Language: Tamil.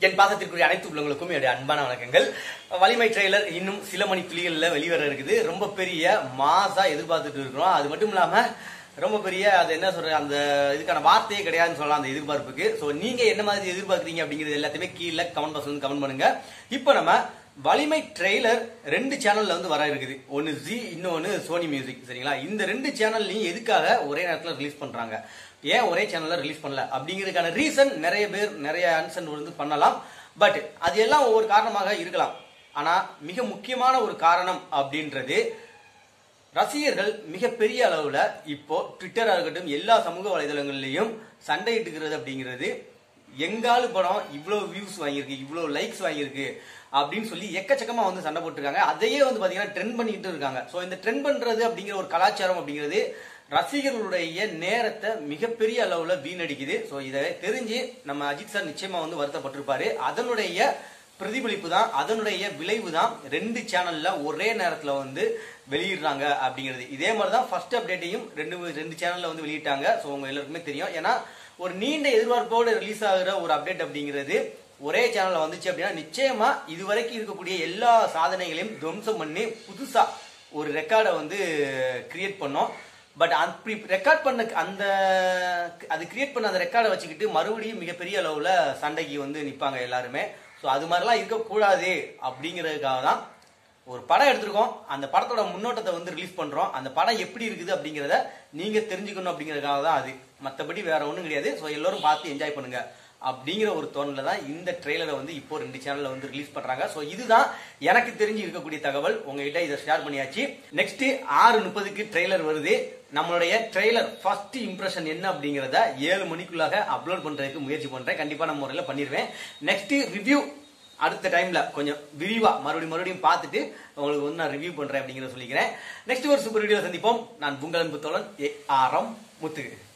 என் பாசத்திற்குரிய அனைத்து உள்ளவங்களுக்கும் என்னுடைய அன்பான வணக்கங்கள் வலிமை ட்ரெய்லர் இன்னும் சில மணி துளிகள்ல வெளிவர இருக்குது ரொம்ப பெரிய மாசா எதிர்பார்த்துட்டு இருக்கிறோம் அது மட்டும் இல்லாம ரொம்ப பெரிய அது என்ன சொல்ற அந்த இதுக்கான வார்த்தையே கிடையாதுன்னு சொல்லலாம் அந்த எதிர்பார்ப்புக்கு சோ நீங்க என்ன மாதிரி எதிர்பார்க்குறீங்க அப்படிங்கிறது எல்லாத்தையுமே கீழே கமெண்ட் பாக்ஸ் வந்து கமெண்ட் பண்ணுங்க இப்போ நம்ம வலிமை ட்ரெய்லர் ரெண்டு சேனல்ல வந்து வர இருக்குது ஒன்னு ஜி இன்னொன்னு சோனி மியூசிக் சரிங்களா இந்த ரெண்டு சேனல்லையும் எதுக்காக ஒரே நேரத்துல ரிலீஸ் பண்றாங்க ஏன் ஒரே சேனல்ல ரிலீஸ் பண்ணல அப்படிங்கிறதுக்கான ரீசன் நிறைய பேர் நிறைய ஆன்சர் வந்து பண்ணலாம் பட் அது எல்லாம் ஒவ்வொரு காரணமாக இருக்கலாம் ஆனா மிக முக்கியமான ஒரு காரணம் அப்படின்றது ரசிகர்கள் மிகப்பெரிய அளவுல இப்போ ட்விட்டரா இருக்கட்டும் எல்லா சமூக வலைதளங்கள்லயும் சண்டையிட்டுக்கிறது அப்படிங்கிறது எங்காலு படம் இவ்வளவு வியூஸ் வாங்கியிருக்கு இவ்வளவு லைக்ஸ் வாங்கியிருக்கு அப்படின்னு சொல்லி எக்கச்சக்கமா வந்து சண்டை போட்டிருக்காங்க அதையே வந்து பாத்தீங்கன்னா ட்ரெண்ட் பண்ணிட்டு இருக்காங்க சோ இந்த ட்ரெண்ட் பண்றது அப்படிங்கிற ஒரு கலாச்சாரம் அப்படிங்கிறது ரசிகர்களுடைய நேரத்தை மிகப்பெரிய அளவுல வீணடிக்குது சோ இதை தெரிஞ்சு நம்ம அஜித் சார் நிச்சயமா வந்து வருத்தப்பட்டிருப்பாரு அதனுடைய பிரதிபலிப்பு தான் அதனுடைய விளைவு தான் ரெண்டு சேனல்ல ஒரே நேரத்துல வந்து வெளியிடுறாங்க அப்படிங்கிறது இதே மாதிரி தான் ஃபர்ஸ்ட் அப்டேட்டையும் ரெண்டு ரெண்டு சேனல்ல வந்து வெளியிட்டாங்க ஸோ உங்க எல்லாருக்குமே தெரியும் ஏன்னா ஒரு நீண்ட எதிர்பார்ப்போடு ரிலீஸ் ஆகுற ஒரு அப்டேட் அப்படிங்கிறது ஒரே சேனல்ல வந்துச்சு அப்படின்னா நிச்சயமா இதுவரைக்கும் இருக்கக்கூடிய எல்லா சாதனைகளையும் துவம்சம் பண்ணி புதுசா ஒரு ரெக்கார்டை வந்து கிரியேட் பண்ணோம் பட் அப்படி ரெக்கார்ட் பண்ண அந்த அது கிரியேட் பண்ண அந்த ரெக்கார்டை வச்சுக்கிட்டு மறுபடியும் மிகப்பெரிய அளவுல சண்டைக்கு வந்து நிப்பாங்க எல்லாருமே ஸோ அது மாதிரிலாம் இருக்கக்கூடாது அப்படிங்கிறதுக்காக தான் ஒரு படம் எடுத்திருக்கோம் அந்த படத்தோட முன்னோட்டத்தை வந்து ரிலீஸ் பண்றோம் அந்த படம் எப்படி இருக்குது அப்படிங்கிறத நீங்க தெரிஞ்சுக்கணும் அப்படிங்கிறதுக்காக தான் அது மற்றபடி வேற ஒன்றும் கிடையாது ஸோ எல்லாரும் பார்த்து என்ஜாய் பண்ணுங்க அப்படிங்கிற ஒரு தோணல தான் இந்த ட்ரெய்லரை வந்து இப்போ ரெண்டு சேனல்ல வந்து ரிலீஸ் பண்றாங்க ஸோ இதுதான் எனக்கு தெரிஞ்சு இருக்கக்கூடிய தகவல் உங்ககிட்ட இதை ஷேர் பண்ணியாச்சு நெக்ஸ்ட் ஆறு முப்பதுக்கு ட்ரெய்லர் வருது நம்மளுடைய ட்ரெய்லர் ஃபர்ஸ்ட் இம்ப்ரெஷன் என்ன அப்படிங்கிறத ஏழு மணிக்குள்ளாக அப்லோட் பண்றதுக்கு முயற்சி பண்றேன் கண்டிப்பா நம்ம முறையில் பண்ணிடுவேன் நெக்ஸ்ட் ரிவ்யூ அடுத்த டைம்ல கொஞ்சம் விரிவா மறுபடியும் மறுபடியும் பார்த்துட்டு உங்களுக்கு வந்து நான் ரிவ்யூ பண்றேன் அப்படிங்கிறத சொல்லிக்கிறேன் நெக்ஸ்ட் ஒரு சூப்பர் வீடியோ சந்திப்போம் நான் உங்கள் அன்பு தோழன் ஏ ஆரம் முத்துக்கு